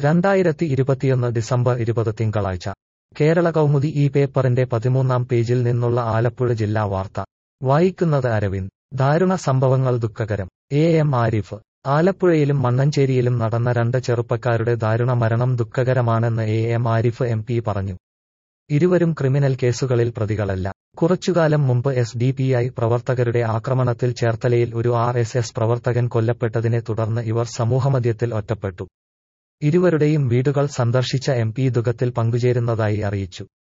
രണ്ടായിരത്തി ഇരുപത്തിയൊന്ന് ഡിസംബർ ഇരുപത് തിങ്കളാഴ്ച കേരള കൗമുദി ഈ പേപ്പറിന്റെ പതിമൂന്നാം പേജിൽ നിന്നുള്ള ആലപ്പുഴ ജില്ലാ വാർത്ത വായിക്കുന്നത് അരവിന്ദ് ദാരുണ സംഭവങ്ങൾ ദുഃഖകരം എ എം ആരിഫ് ആലപ്പുഴയിലും മണ്ണഞ്ചേരിയിലും നടന്ന രണ്ട് ചെറുപ്പക്കാരുടെ ദാരുണ മരണം ദുഃഖകരമാണെന്ന് A M Arif M P പറഞ്ഞു ഇരുവരും ക്രിമിനൽ കേസുകളിൽ പ്രതികളല്ല കുറച്ചുകാലം മുമ്പ് എസ് ഡി പി ഐ പ്രവർത്തകരുടെ ആക്രമണത്തിൽ ചേർത്തലയിൽ ഒരു ആർ എസ് എസ് പ്രവർത്തകൻ കൊല്ലപ്പെട്ടതിനെ തുടർന്ന് ഇവർ സമൂഹമധ്യത്തിൽ ഒറ്റപ്പെട്ടു ഇരുവരുടെയും വീടുകൾ സന്ദർശിച്ച എം പി ദുഃഖത്തിൽ പങ്കുചേരുന്നതായി അറിയിച്ചു